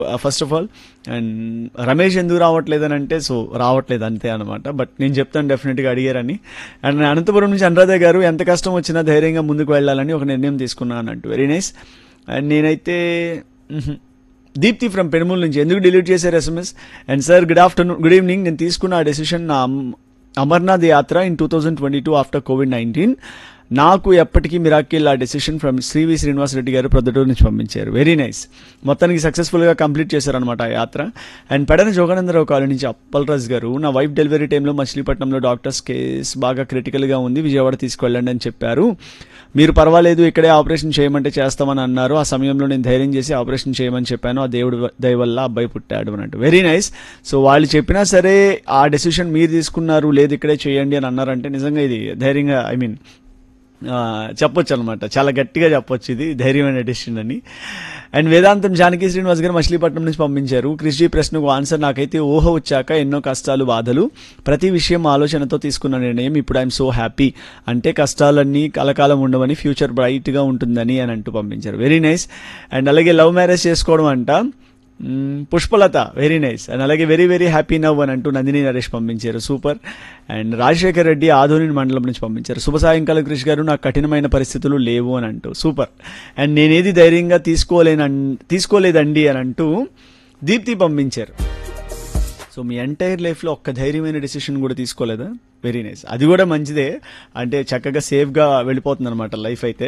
First of all and Ramesh ఎందుకు రావట్లేదని అంటే సో రావట్లేదు అంతే అనమాట బట్ నేను చెప్తాను డెఫినెట్గా అడిగారని అండ్ అనంతపురం నుంచి అనురాధ గారు ఎంత కష్టం వచ్చినా ధైర్యంగా ముందుకు వెళ్ళాలని ఒక నిర్ణయం తీసుకున్నాను అంటూ వెరీ నైస్ అండ్ నేనైతే మ్హూ. దీప్తి ఫ్రమ్ పెనుమూలు నుంచి ఎందుకు డిలీట్ చేశారు SMS and sir good afternoon good evening నేను తీసుకున్న ఆ డెసిషన్ నా అమ్- Amarnath Yatra in two thousand twenty two after COVID nineteen నాకు ఎప్పటికీ మిరాకిల్ ఆ డెసిషన్ ఫ్రమ్ శ్రీవి శ్రీనివాస్ రెడ్డి గారు ప్రొద్దుటూరు నుంచి పంపించారు వెరీ నైస్ మొత్తానికి సక్సెస్ఫుల్గా కంప్లీట్ చేశారనమాట ఆ యాత్ర అండ్ పెడన జోగానందరావు కాలనీ నుంచి అప్పల్రాజ్ గారు నా వైఫ్ డెలివరీ టైంలో మచిలీపట్నంలో డాక్టర్స్ కేస్ బాగా క్రిటికల్గా ఉంది విజయవాడ తీసుకెళ్ళండి అని చెప్పారు మీరు పర్వాలేదు ఇక్కడే ఆపరేషన్ చేయమంటే చేస్తామని అన్నారు ఆ సమయంలో నేను ధైర్యం చేసి ఆపరేషన్ చేయమని చెప్పాను ఆ దేవుడు దయ వల్ల అబ్బాయి పుట్టాడు అన్నట్టు వెరీ నైస్ సో వాళ్ళు చెప్పినా సరే ఆ డెసిషన్ మీరు తీసుకున్నారు లేదు ఇక్కడే చేయండి అని అన్నారంటే నిజంగా ఇది ధైర్యంగా ఐ మీన్ చెప్పొచ్చు అనమాట చాలా గట్టిగా చెప్పొచ్చు ఇది ధైర్యమైన డెసిషన్ అని అండ్ వేదాంతం జానకి శ్రీనివాస్ గారు మచిలీపట్నం నుంచి పంపించారు కృషి ప్రశ్నకు ఆన్సర్ నాకైతే ఊహ వచ్చాక ఎన్నో కష్టాలు బాధలు ప్రతి విషయం ఆలోచనతో తీసుకున్న నిర్ణయం ఇప్పుడు ఐఎమ్ సో హ్యాపీ అంటే కష్టాలన్నీ కలకాలం ఉండవని ఫ్యూచర్ బ్రైట్గా ఉంటుందని అని అంటూ పంపించారు వెరీ నైస్ అండ్ అలాగే లవ్ మ్యారేజ్ చేసుకోవడం అంట మ్మ్, పుష్పలత వెరీ నైస్ అండ్ అలాగే వెరీ వెరీ హ్యాపీ నవ్ అని అంటూ నందిని నరేష్ పంపించారు సూపర్ అండ్ రాజశేఖర్ రెడ్డి ఆధోని మండలం నుంచి పంపించారు శుభ సాయంకాల కృషి గారు నాకు కఠినమైన పరిస్థితులు లేవు అని అంటూ సూపర్ అండ్ నేనేది ధైర్యంగా తీసుకోలేన తీసుకోలేదండి అని అంటూ దీప్తి పంపించారు సో మీ ఎంటైర్ లైఫ్లో ఒక్క ధైర్యమైన డెసిషన్ కూడా తీసుకోలేదా వెరీ నైస్ అది కూడా మంచిదే అంటే చక్కగా సేఫ్గా వెళ్ళిపోతుంది అనమాట లైఫ్ అయితే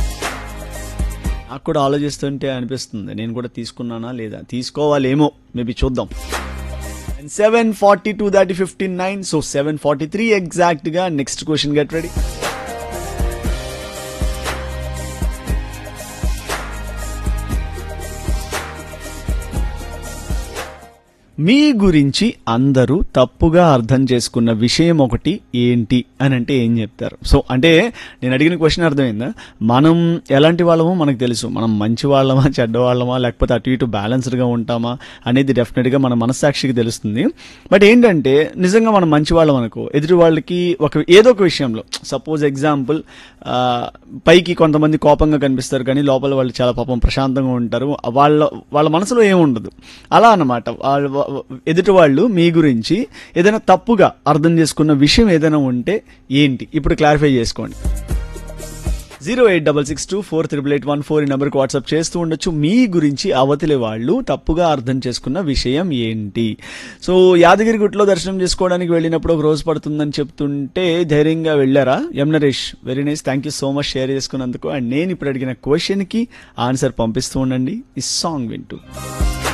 నాకు కూడా ఆలోచిస్తుంటే అనిపిస్తుంది నేను కూడా తీసుకున్నానా లేదా తీసుకోవాలేమో మేబీ చూద్దాం సెవెన్ ఫార్టీ టూ దాటి fifty nine so seven forty three ఎగ్జాక్ట్గా నెక్స్ట్ క్వశ్చన్ గెట్ రెడీ మీ గురించి అందరూ తప్పుగా అర్థం చేసుకున్న విషయం ఒకటి ఏంటి అని అంటే ఏం చెప్తారు సో అంటే నేను అడిగిన క్వశ్చన్ అర్థమైందా మనం ఎలాంటి వాళ్ళమో మనకు తెలుసు మనం మంచి వాళ్ళమా చెడ్డ వాళ్ళమా లేకపోతే అటు ఇటు బ్యాలెన్స్డ్గా ఉంటామా అనేది డెఫినెట్గా మన మనస్సాక్షికి తెలుస్తుంది బట్ ఏంటంటే నిజంగా మనం మంచి వాళ్ళం అనుకో ఎదుటి వాళ్ళకి ఒక ఏదో ఒక విషయంలో సపోజ్ ఎగ్జాంపుల్ పైకి కొంతమంది కోపంగా కనిపిస్తారు కానీ లోపల వాళ్ళు చాలా పాపం ప్రశాంతంగా ఉంటారు వాళ్ళ వాళ్ళ మనసులో ఏముండదు అలా అన్నమాట వాళ్ళ ఎదుటి వాళ్ళు మీ గురించి ఏదైనా తప్పుగా అర్థం చేసుకున్న విషయం ఏదైనా ఉంటే ఏంటి ఇప్పుడు క్లారిఫై చేసుకోండి zero eight double six two four triple eight one four ఈ నెంబర్కి వాట్సాప్ చేస్తూ ఉండొచ్చు మీ గురించి అవతలి వాళ్ళు తప్పుగా అర్థం చేసుకున్న విషయం ఏంటి సో యాదగిరిగుట్లో దర్శనం చేసుకోవడానికి వెళ్ళినప్పుడు ఒక రోజు పడుతుందని చెప్తుంటే ధైర్యంగా వెళ్ళారా ఎం Naresh very nice thank you so much share చేసుకున్నందుకు అండ్ నేను ఇప్పుడు అడిగిన క్వశ్చన్కి ఆన్సర్ పంపిస్తూ ఉండండి ఈ సాంగ్ వింటూ